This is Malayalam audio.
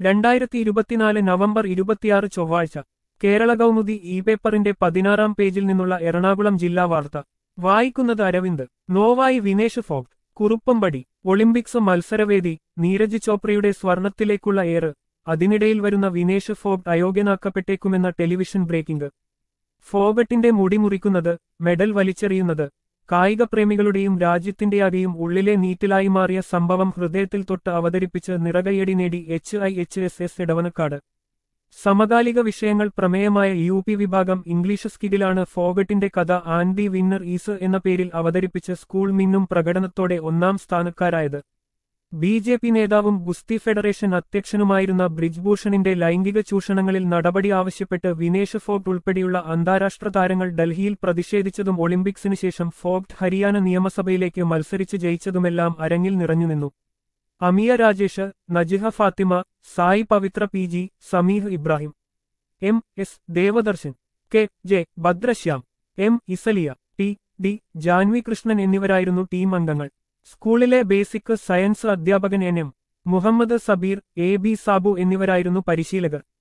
രണ്ടായിരത്തി ഇരുപത്തിനാല് നവംബർ ഇരുപത്തിയാറ് ചൊവ്വാഴ്ച കേരള കൗമുദി ഇ പേപ്പറിന്റെ പതിനാറാം പേജിൽ നിന്നുള്ള എറണാകുളം ജില്ലാ വാർത്ത വായിക്കുന്നത് അരവിന്ദ് നോവായി വിനേഷ് ഫോർട്ട് കുറുപ്പമ്പടി ഒളിമ്പിക്സ് മത്സരവേദി നീരജ് ചോപ്രയുടെ സ്വർണത്തിലേക്കുള്ള ഏറ് അതിനിടയിൽ വരുന്ന വിനേഷ് ഫോർട്ട് അയോഗ്യനാക്കപ്പെട്ടേക്കുമെന്ന ടെലിവിഷൻ ബ്രേക്കിംഗ് ഫോഗട്ടിന്റെ മുടി മുറിക്കുന്നത് മെഡൽ വലിച്ചെറിയുന്നത് കായിക പ്രേമികളുടെയും രാജ്യത്തിന്റെയാകെയും ഉള്ളിലെ നീറ്റിലായി മാറിയ സംഭവം ഹൃദയത്തിൽ തൊട്ട് അവതരിപ്പിച്ച് നിറകയ്യടി നേടി H I H S S Edavanakkad സമകാലിക വിഷയങ്ങൾ പ്രമേയമായ യു പി വിഭാഗം ഇംഗ്ലീഷ് സ്കിഡിലാണ് ഫോഗട്ടിന്റെ കഥ ആൻഡ് ദി വിന്നർ ഈസ് എന്ന പേരിൽ അവതരിപ്പിച്ച് സ്കൂൾ മിന്നും പ്രകടനത്തോടെ ഒന്നാം സ്ഥാനക്കാരായത് ബി ജെ പി നേതാവും ഗുസ്തി ഫെഡറേഷൻ അധ്യക്ഷനുമായിരുന്ന ബ്രിജ്ഭൂഷണിന്റെ ലൈംഗിക ചൂഷണങ്ങളിൽ നടപടി ആവശ്യപ്പെട്ട് വിനേഷ് ഫോർട്ട് ഉൾപ്പെടെയുള്ള അന്താരാഷ്ട്ര താരങ്ങൾ ഡൽഹിയിൽ പ്രതിഷേധിച്ചതും ഒളിമ്പിക്സിന് ശേഷം ഫോർട്ട് ഹരിയാന നിയമസഭയിലേക്ക് മത്സരിച്ച് ജയിച്ചതുമെല്ലാം അരങ്ങിൽ നിറഞ്ഞുനിന്നു Amiya Rajesh Najiha Fathima Sai Pavithra P G Sameeh Ibrahim M S Devadarshan K J Bhadrasyam M Isaliya T D Janvi Krishnan എന്നിവരായിരുന്നു ടീം അംഗങ്ങൾ സ്കൂളിലെ ബേസിക് സയൻസ് അധ്യാപകൻ N M Muhammad Sabeer A B Sabu എന്നിവരായിരുന്നു പരിശീലകർ